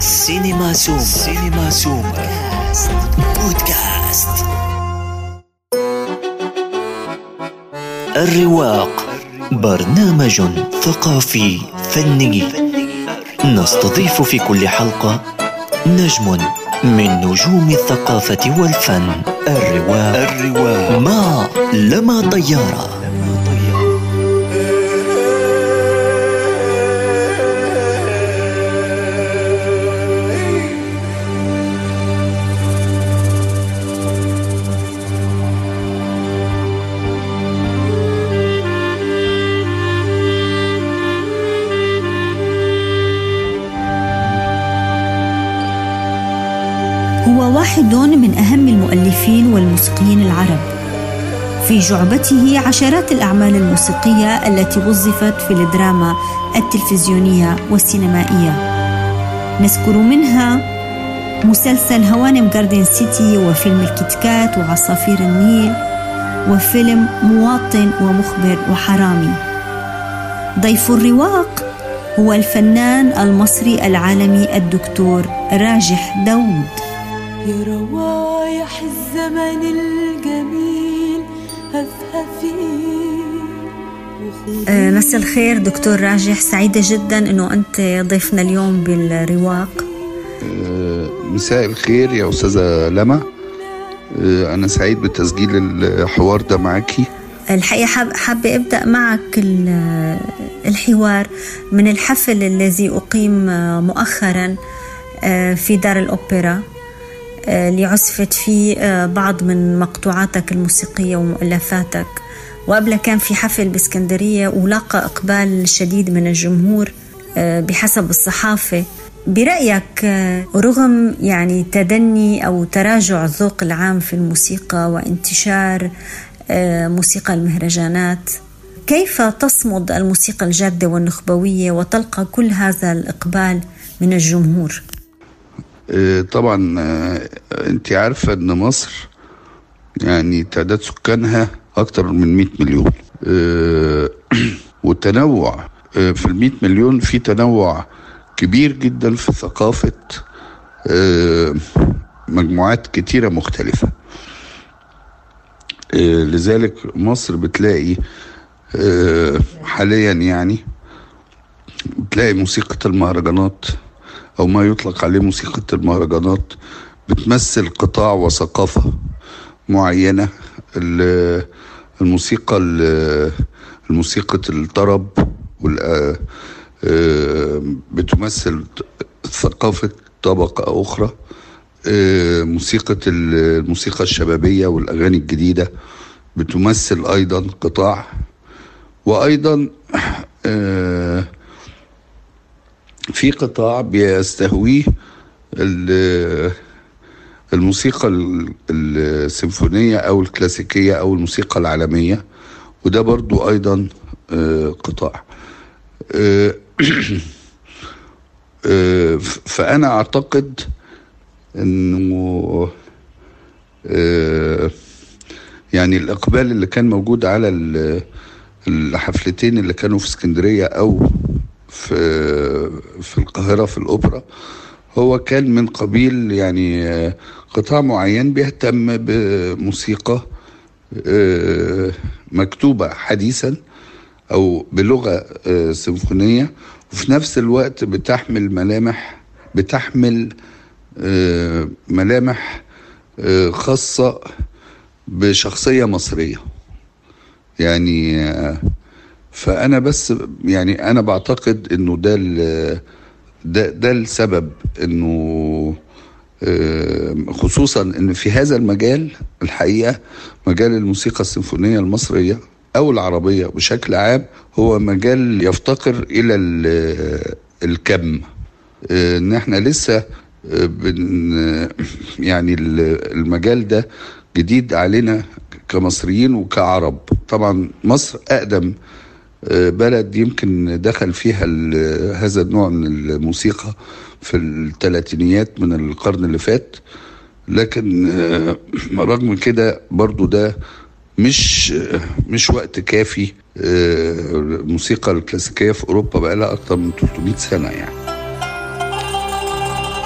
سينما سوم سينما سوم بودكاست الرواق برنامج ثقافي فني نستضيف في كل حلقة نجم من نجوم الثقافة والفن الرواق الرواق مع لما طيارة هو واحد من أهم المؤلفين والموسيقيين العرب في جعبته عشرات الأعمال الموسيقية التي وظفت في الدراما التلفزيونية والسينمائية نذكر منها مسلسل هوانم جاردن سيتي وفيلم الكتكات وعصافير النيل وفيلم مواطن ومخبر وحرامي ضيف الرواق هو الفنان المصري العالمي الدكتور راجح داود يا روايح الزمن الجميل هفهفي آه، مساء الخير دكتور راجح سعيدة جدا أنه أنت ضيفنا اليوم بالرواق آه، مساء الخير يا أستاذة لما آه، أنا سعيد بتسجيل الحوار ده معاكي الحقيقة حاب حابة أبدأ معك الحوار من الحفل الذي أقيم مؤخرا في دار الأوبرا اللي عزفت فيه آه، بعض من مقطوعاتك الموسيقية ومؤلفاتك وقبلها كان في حفل باسكندرية ولاقى إقبال شديد من الجمهور آه، بحسب الصحافة برأيك آه، رغم يعني تدني أو تراجع الذوق العام في الموسيقى وانتشار موسيقى المهرجانات كيف تصمد الموسيقى الجادة والنخبوية وتلقى كل هذا الإقبال من الجمهور؟ آه، طبعا آه، انت عارفة ان مصر يعني تعداد سكانها اكتر من 100 مليون آه، والتنوع في ال 100 مليون في تنوع كبير جدا في ثقافة مجموعات كتيرة مختلفة لذلك مصر بتلاقي حاليا يعني بتلاقي موسيقى المهرجانات أو ما يطلق عليه موسيقى المهرجانات بتمثل قطاع وثقافة معينة الموسيقى الموسيقى الطرب آه، بتمثل ثقافة طبقة أخرى آه، موسيقى الموسيقى الشبابية والأغاني الجديدة بتمثل أيضا قطاع وأيضا آه في قطاع بيستهويه الموسيقى السيمفونية أو الكلاسيكية أو الموسيقى العالمية وده برضو أيضا آه، قطاع آه، آه، فأنا أعتقد أنه يعني الإقبال اللي كان موجود على الحفلتين اللي كانوا في اسكندرية أو في في القاهرة في الأوبرا هو كان من قبيل يعني قطاع معين بيهتم بموسيقى آه، مكتوبة حديثا أو بلغة آه، سيمفونية وفي نفس الوقت بتحمل ملامح بتحمل آه، ملامح خاصة بشخصية مصرية يعني فانا بس يعني انا بعتقد انه ده ده ده السبب انه آه، خصوصا ان في هذا المجال الحقيقه مجال الموسيقى السيمفونيه المصريه او العربيه بشكل عام هو مجال يفتقر الى الكم آه، ان احنا لسه آه، بن يعني المجال ده جديد علينا كمصريين وكعرب طبعا مصر اقدم بلد يمكن دخل فيها هذا النوع من الموسيقى في الثلاثينيات من القرن اللي فات لكن آه، رغم كده برضو ده مش مش وقت كافي آه، الموسيقى الكلاسيكيه في اوروبا بقى لها اكتر من 300 سنه يعني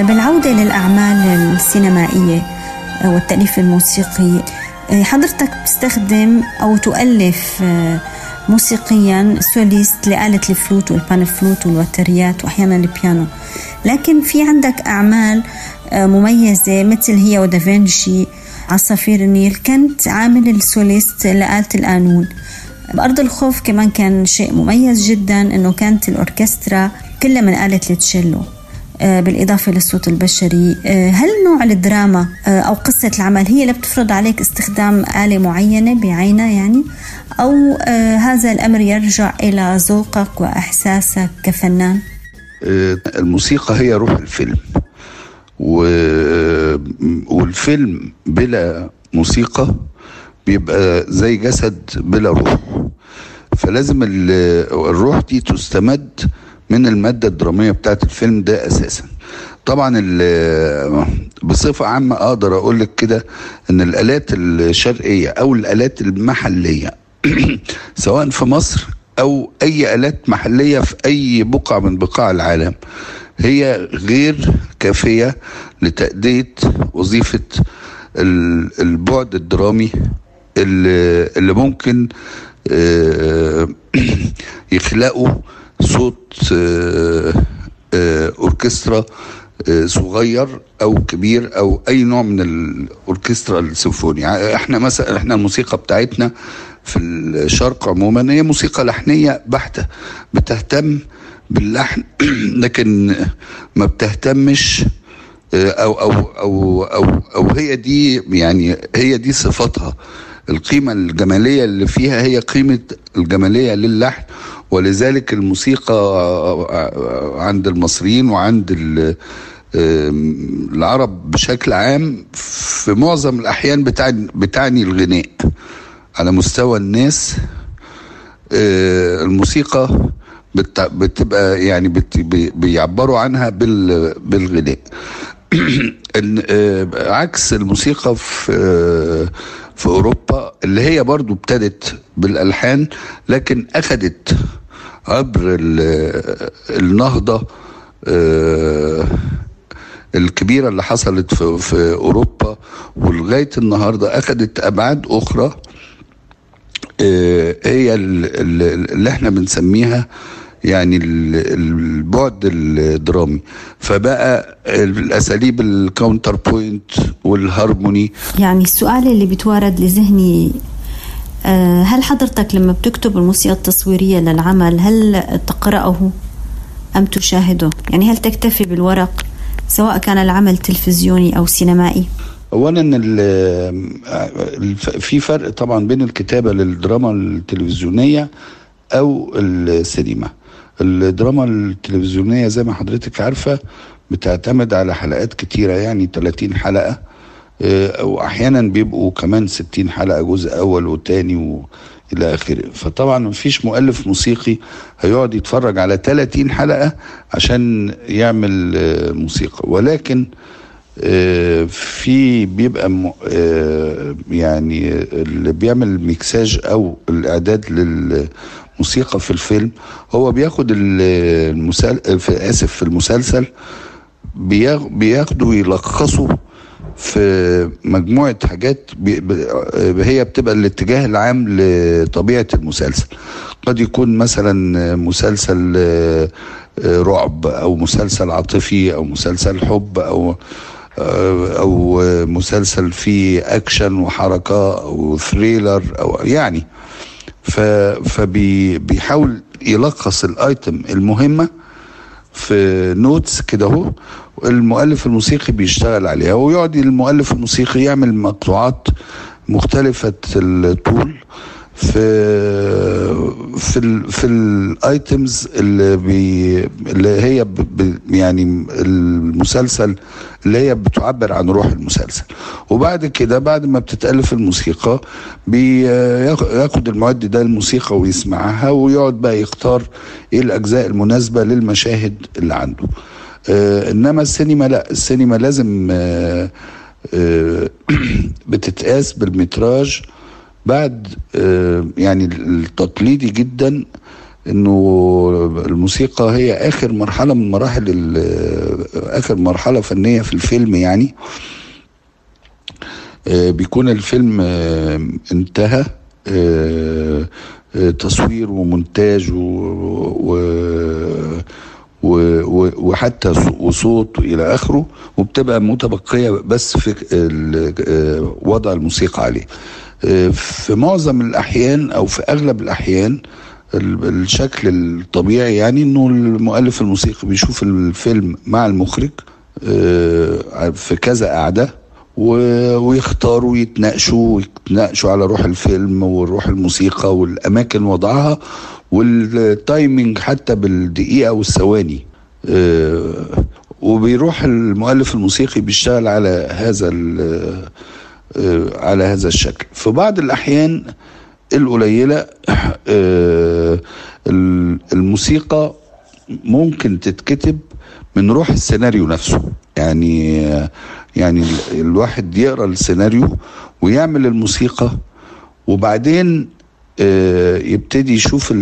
بالعودة للأعمال السينمائية والتأليف الموسيقي حضرتك بتستخدم أو تؤلف موسيقيا سوليست لآلة الفلوت والبانفلوت والوتريات وأحيانا البيانو لكن في عندك أعمال مميزة مثل هي ودافنشي عصافير النيل كنت عامل السوليست لآلة القانون بأرض الخوف كمان كان شيء مميز جدا أنه كانت الأوركسترا كلها من آلة التشيلو آه، بالإضافة للصوت البشري آه، هل نوع الدراما آه، أو قصة العمل هي اللي بتفرض عليك استخدام آلة معينة بعينها يعني أو هذا الأمر يرجع إلى ذوقك وإحساسك كفنان الموسيقى هي روح الفيلم و... والفيلم بلا موسيقى بيبقى زي جسد بلا روح فلازم الروح دي تستمد من المادة الدرامية بتاعت الفيلم ده أساسا طبعا بصفة عامة أقدر أقول لك كده إن الآلات الشرقية أو الآلات المحلية سواء في مصر أو أي آلات محلية في أي بقعة من بقاع العالم هي غير كافية لتأدية وظيفة البعد الدرامي اللي ممكن آه، يخلقوا صوت آه، آه، اوركسترا صغير او كبير او اي نوع من الاوركسترا السيمفوني احنا مثلا احنا الموسيقى بتاعتنا في الشرق عموما هي موسيقى لحنيه بحته بتهتم باللحن لكن ما بتهتمش او او او او, أو هي دي يعني هي دي صفاتها القيمة الجمالية اللي فيها هي قيمة الجمالية للحن ولذلك الموسيقى عند المصريين وعند العرب بشكل عام في معظم الأحيان بتعني, بتعني الغناء على مستوى الناس آه، الموسيقى بتبقى يعني بيعبروا عنها بالغناء آه، عكس الموسيقى في آه، في اوروبا اللي هي برضو ابتدت بالالحان لكن اخذت عبر النهضه آه، الكبيره اللي حصلت في, في اوروبا ولغايه النهارده اخذت ابعاد اخرى هي اللي احنا بنسميها يعني البعد الدرامي فبقى الاساليب الكاونتر بوينت والهارموني يعني السؤال اللي بيتوارد لذهني آه، هل حضرتك لما بتكتب الموسيقى التصويريه للعمل هل تقراه ام تشاهده يعني هل تكتفي بالورق سواء كان العمل تلفزيوني او سينمائي اولا في فرق طبعا بين الكتابه للدراما التلفزيونيه او السينما الدراما التلفزيونية زي ما حضرتك عارفة بتعتمد على حلقات كتيرة يعني 30 حلقة آه، واحيانا بيبقوا كمان 60 حلقة جزء اول وتاني والى اخره فطبعا مفيش مؤلف موسيقي هيقعد يتفرج على 30 حلقة عشان يعمل آه، موسيقى ولكن آه، في بيبقى يعني اللي بيعمل ميكساج او الاعداد لل موسيقى في الفيلم هو بياخد المسل... في اسف في المسلسل بياخده ويلخصه في مجموعة حاجات هي بتبقى الاتجاه العام لطبيعة المسلسل قد يكون مثلا مسلسل آه، رعب او مسلسل عاطفي او مسلسل حب او آه، او مسلسل فيه اكشن وحركة او ثريلر او يعني فبيحاول يلخص الايتم المهمه في نوتس كده اهو المؤلف الموسيقي بيشتغل عليها ويقعد المؤلف الموسيقي يعمل مقطوعات مختلفة الطول في في ال في الايتمز اللي بي اللي هي ب يعني المسلسل اللي هي بتعبر عن روح المسلسل وبعد كده بعد ما بتتالف الموسيقى بياخد المعد ده الموسيقى ويسمعها ويقعد بقى يختار ايه الاجزاء المناسبه للمشاهد اللي عنده آه انما السينما لا السينما لازم آه آه بتتقاس بالمتراج بعد آه، يعني التقليدي جدا انه الموسيقى هي اخر مرحله من مراحل اخر مرحله فنيه في الفيلم يعني آه، بيكون الفيلم آه، انتهى آه، تصوير ومونتاج و, و وحتى وصوت الى اخره وبتبقى متبقيه بس في وضع الموسيقى عليه في معظم الاحيان او في اغلب الاحيان الشكل الطبيعي يعني انه المؤلف الموسيقي بيشوف الفيلم مع المخرج في كذا قعده ويختاروا يتناقشوا ويتناقشوا على روح الفيلم وروح الموسيقى والاماكن وضعها والتايمنج حتى بالدقيقه والثواني آه، وبيروح المؤلف الموسيقي بيشتغل على هذا آه، على هذا الشكل في بعض الاحيان القليله آه، الموسيقى ممكن تتكتب من روح السيناريو نفسه يعني يعني الواحد يقرا السيناريو ويعمل الموسيقى وبعدين آه، يبتدي يشوف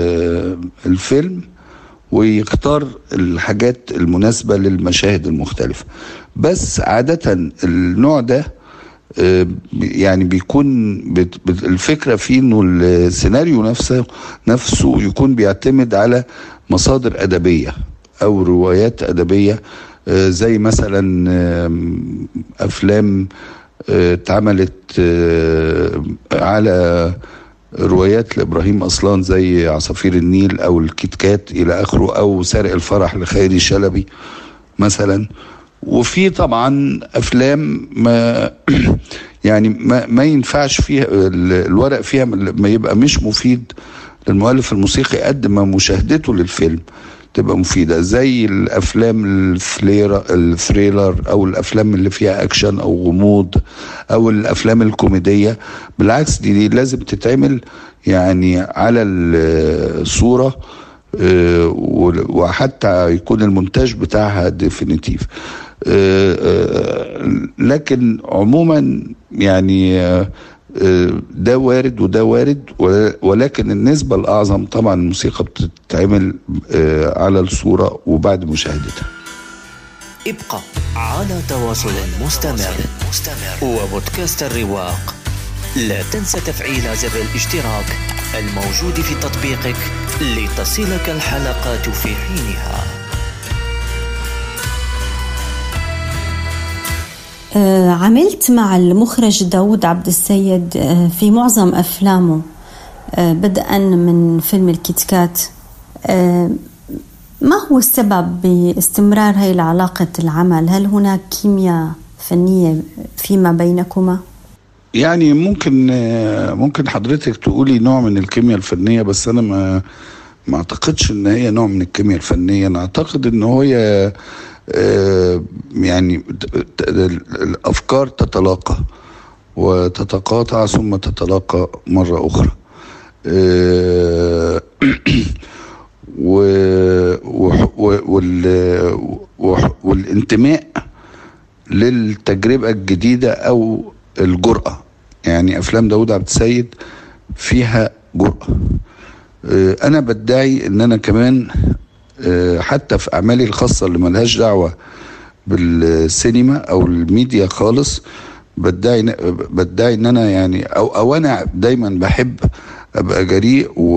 الفيلم ويختار الحاجات المناسبة للمشاهد المختلفة بس عادة النوع ده آه، يعني بيكون الفكرة فيه انه السيناريو نفسه نفسه يكون بيعتمد على مصادر أدبية أو روايات أدبية آه، زي مثلا افلام آه، اتعملت آه، على روايات لابراهيم اصلان زي عصافير النيل او الكيت كات الى اخره او سارق الفرح لخيري شلبي مثلا وفي طبعا افلام ما يعني ما, ما ينفعش فيها الورق فيها ما يبقى مش مفيد للمؤلف الموسيقي قد ما مشاهدته للفيلم تبقى مفيدة زي الأفلام الثريلر أو الأفلام اللي فيها أكشن أو غموض أو الأفلام الكوميدية بالعكس دي, دي لازم تتعمل يعني على الصورة آه، وحتى يكون المونتاج بتاعها ديفينيتيف آه، آه، لكن عموما يعني ده وارد وده وارد ولكن النسبة الأعظم طبعا الموسيقى بتتعمل آه، على الصورة وبعد مشاهدتها ابقى على تواصل مستمر وبودكاست الرواق لا تنسى تفعيل زر الاشتراك الموجود في تطبيقك لتصلك الحلقات في حينها آه، عملت مع المخرج داود عبد السيد آه، في معظم أفلامه آه، بدءا من فيلم الكيتكات ما هو السبب باستمرار هاي العلاقة العمل هل هناك كيمياء فنية فيما بينكما؟ يعني ممكن ممكن حضرتك تقولي نوع من الكيمياء الفنية بس أنا ما ما أعتقدش إن هي نوع من الكيمياء الفنية أنا أعتقد إن هي آه، يعني الافكار تتلاقى وتتقاطع ثم تتلاقى مره اخرى آه، والانتماء للتجربه الجديده او الجرأه يعني افلام داود عبد السيد فيها جرأه آه، انا بدعي ان انا كمان آه، حتى في اعمالي الخاصه اللي ملهاش دعوه بالسينما او الميديا خالص بدعي بدعي ان انا يعني او او انا دايما بحب ابقى جريء و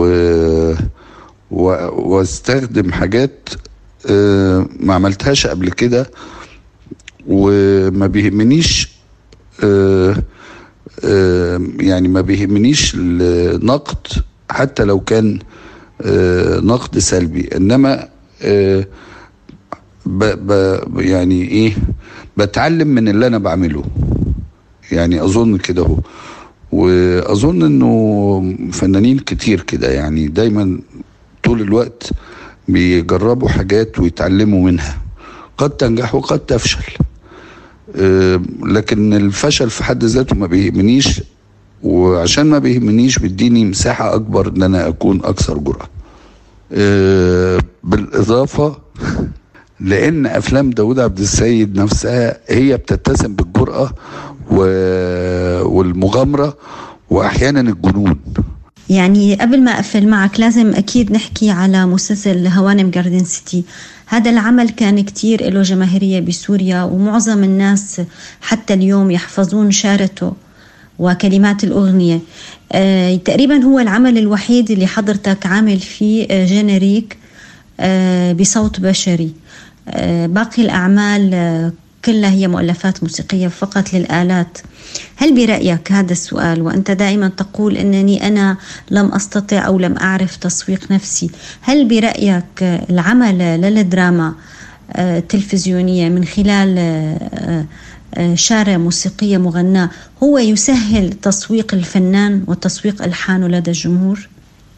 واستخدم حاجات آه، ما عملتهاش قبل كده وما بيهمنيش آه، يعني ما بيهمنيش النقد حتى لو كان آه، نقد سلبي انما آه، ب ب يعني ايه بتعلم من اللي انا بعمله يعني اظن كده هو واظن انه فنانين كتير كده يعني دايما طول الوقت بيجربوا حاجات ويتعلموا منها قد تنجح وقد تفشل آه، لكن الفشل في حد ذاته ما بيهمنيش وعشان ما بيهمنيش بيديني مساحة أكبر إن أنا أكون أكثر جرأة آه، بالإضافة لأن أفلام داود عبد السيد نفسها هي بتتسم بالجرأة والمغامرة وأحيانا الجنون يعني قبل ما أقفل معك لازم أكيد نحكي على مسلسل هوانم جاردن سيتي هذا العمل كان كتير له جماهيرية بسوريا ومعظم الناس حتى اليوم يحفظون شارته وكلمات الأغنية آه تقريبا هو العمل الوحيد اللي حضرتك عامل فيه آه جينيريك آه بصوت بشري آه باقي الأعمال آه كلها هي مؤلفات موسيقية فقط للآلات هل برأيك هذا السؤال وأنت دائما تقول أنني أنا لم أستطع أو لم أعرف تسويق نفسي هل برأيك العمل للدراما التلفزيونية من خلال شارة موسيقية مغناة هو يسهل تسويق الفنان وتسويق ألحانه لدى الجمهور؟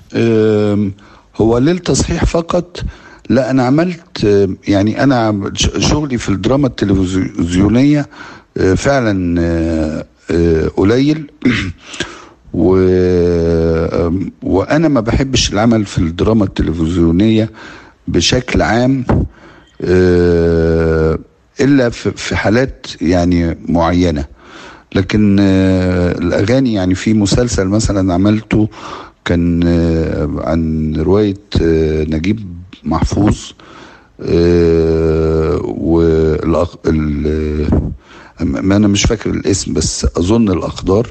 هو للتصحيح فقط لا أنا عملت يعني أنا شغلي في الدراما التلفزيونية فعلا قليل و... وانا ما بحبش العمل في الدراما التلفزيونيه بشكل عام الا في حالات يعني معينه لكن الاغاني يعني في مسلسل مثلا عملته كان عن روايه نجيب محفوظ والأق... ما انا مش فاكر الاسم بس اظن الاقدار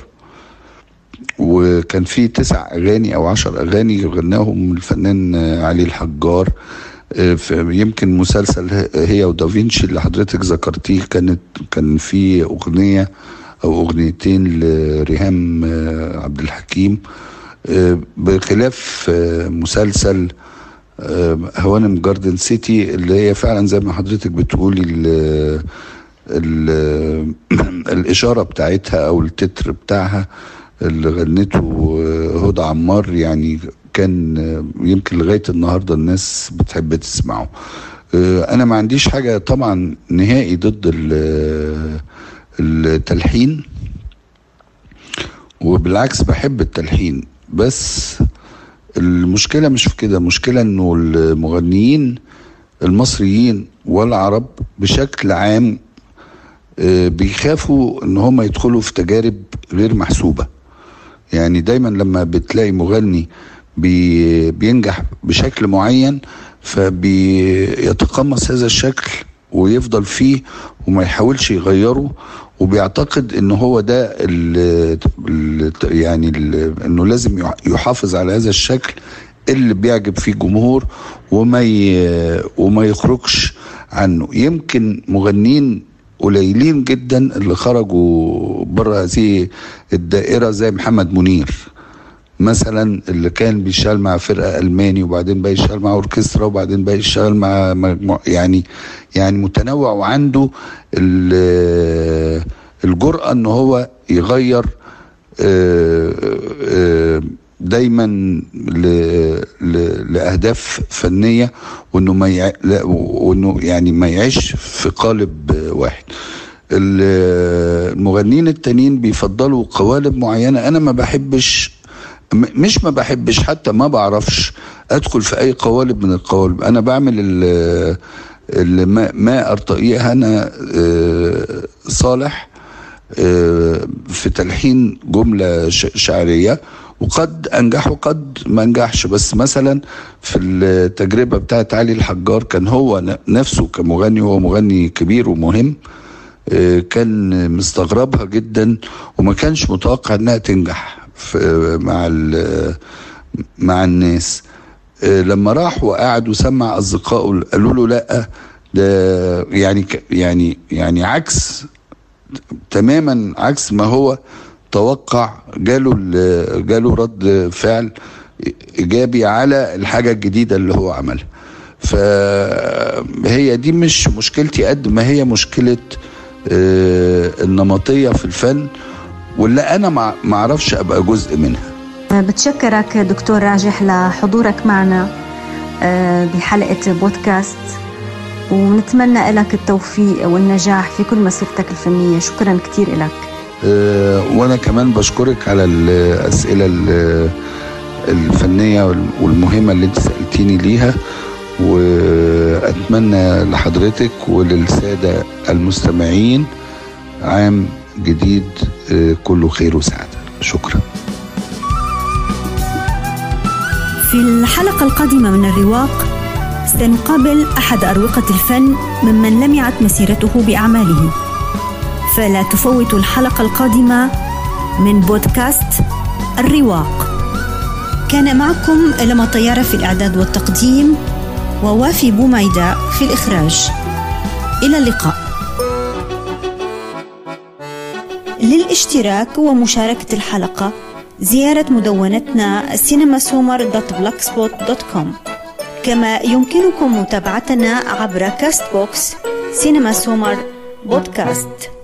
وكان في تسع اغاني او عشر اغاني غناهم الفنان علي الحجار يمكن مسلسل هي ودافينشي اللي حضرتك ذكرتيه كانت كان في اغنيه او اغنيتين لريهام عبد الحكيم بخلاف مسلسل هوانم جاردن سيتي اللي هي فعلا زي ما حضرتك بتقولي الإشارة بتاعتها أو التتر بتاعها اللي غنته هدى عمار يعني كان يمكن لغاية النهاردة الناس بتحب تسمعه أنا ما عنديش حاجة طبعا نهائي ضد التلحين وبالعكس بحب التلحين بس المشكلة مش في كده المشكلة انه المغنيين المصريين والعرب بشكل عام بيخافوا ان هم يدخلوا في تجارب غير محسوبه يعني دايما لما بتلاقي مغني بي بينجح بشكل معين فبيتقمص هذا الشكل ويفضل فيه وما يحاولش يغيره وبيعتقد ان هو ده ال ال يعني ال انه لازم يحافظ على هذا الشكل اللي بيعجب فيه الجمهور وما وما يخرجش عنه يمكن مغنيين قليلين جدا اللي خرجوا بره هذه الدائرة زي محمد منير مثلا اللي كان بيشتغل مع فرقة ألماني وبعدين بقى يشتغل مع أوركسترا وبعدين بقى يشتغل مع مجموع يعني يعني متنوع وعنده الجرأة ان هو يغير دايما لاهداف فنيه وانه ما يع... وانه يعني ما يعيش في قالب واحد المغنيين التانيين بيفضلوا قوالب معينه انا ما بحبش مش ما بحبش حتى ما بعرفش ادخل في اي قوالب من القوالب انا بعمل اللي ما, ما ارتقيه انا صالح في تلحين جمله شعريه وقد انجح وقد ما انجحش بس مثلا في التجربه بتاعت علي الحجار كان هو نفسه كمغني هو مغني كبير ومهم كان مستغربها جدا وما كانش متوقع انها تنجح مع مع الناس لما راح وقعد وسمع اصدقائه قالوا له لا ده يعني يعني يعني عكس تماما عكس ما هو توقع جاله جاله رد فعل ايجابي على الحاجه الجديده اللي هو عملها فهي دي مش مشكلتي قد ما هي مشكله النمطيه في الفن واللي انا ما اعرفش ابقى جزء منها بتشكرك دكتور راجح لحضورك معنا بحلقه بودكاست ونتمنى لك التوفيق والنجاح في كل مسيرتك الفنيه شكرا كثير لك أه وانا كمان بشكرك على الاسئله الفنيه والمهمه اللي انت سالتيني ليها واتمنى لحضرتك وللساده المستمعين عام جديد كله خير وسعاده شكرا الحلقة القادمة من الرواق سنقابل أحد أروقة الفن ممن لمعت مسيرته بأعماله فلا تفوتوا الحلقة القادمة من بودكاست الرواق كان معكم لما طيارة في الإعداد والتقديم ووافي بوميدة في الإخراج إلى اللقاء للاشتراك ومشاركة الحلقة زيارة مدونتنا cinemasummer.blogspot.com كما يمكنكم متابعتنا عبر كاست بوكس سينما سومر بودكاست